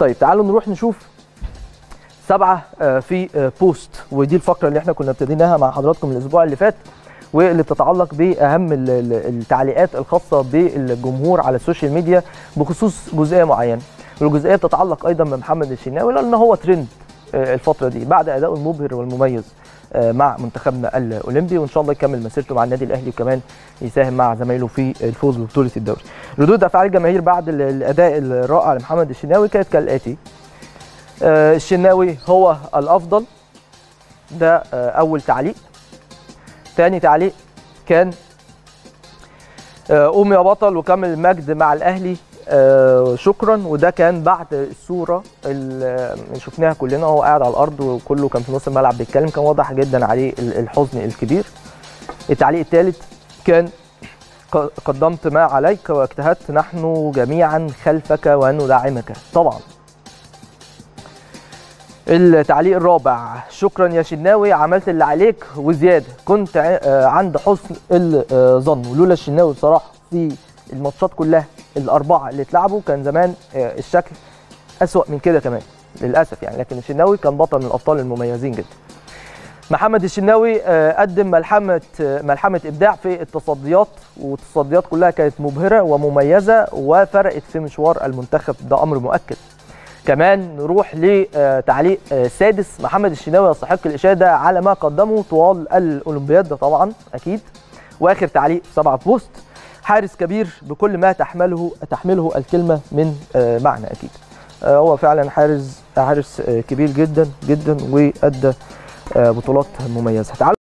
طيب تعالوا نروح نشوف سبعه آه، في آه، بوست ودي الفقره اللي احنا كنا ابتديناها مع حضراتكم الاسبوع اللي فات واللي بتتعلق باهم ال- ال- التعليقات الخاصه بالجمهور على السوشيال ميديا بخصوص جزئيه معينه والجزئيه بتتعلق ايضا بمحمد الشناوي لان هو ترند آه، الفتره دي بعد ادائه المبهر والمميز آه، مع منتخبنا الاولمبي وان شاء الله يكمل مسيرته مع النادي الاهلي وكمان يساهم مع زمايله في الفوز ببطوله الدوري. ردود افعال الجماهير بعد ال- الاداء الرائع لمحمد الشناوي كانت كالاتي آه، الشناوي هو الافضل ده آه، اول تعليق تاني تعليق كان آه، قوم يا بطل وكمل المجد مع الاهلي آه، شكرا وده كان بعد الصوره اللي شفناها كلنا وهو قاعد على الارض وكله كان في نص الملعب بيتكلم كان واضح جدا عليه ال- الحزن الكبير التعليق الثالث كان ق- قدمت ما عليك واجتهدت نحن جميعا خلفك وندعمك طبعا التعليق الرابع شكرا يا شناوي عملت اللي عليك وزياده كنت ع- آه، عند حسن الظن ولولا الشناوي بصراحه في الماتشات كلها الاربعه اللي اتلعبوا كان زمان آه، الشكل اسوا من كده كمان للاسف يعني لكن الشناوي كان بطل من الابطال المميزين جدا محمد الشناوي آه، قدم ملحمه آه، ملحمه ابداع في التصديات والتصديات كلها كانت مبهره ومميزه وفرقت في مشوار المنتخب ده امر مؤكد كمان نروح لتعليق آه، سادس محمد الشناوي يستحق الاشاده على ما قدمه طوال الاولمبياد ده طبعا اكيد واخر تعليق سبعة بوست حارس كبير بكل ما تحمله تحمله الكلمه من آه، معنى اكيد آه، هو فعلا حارس حارس آه، كبير جدا جدا وادى آه، بطولات مميزه تعالوا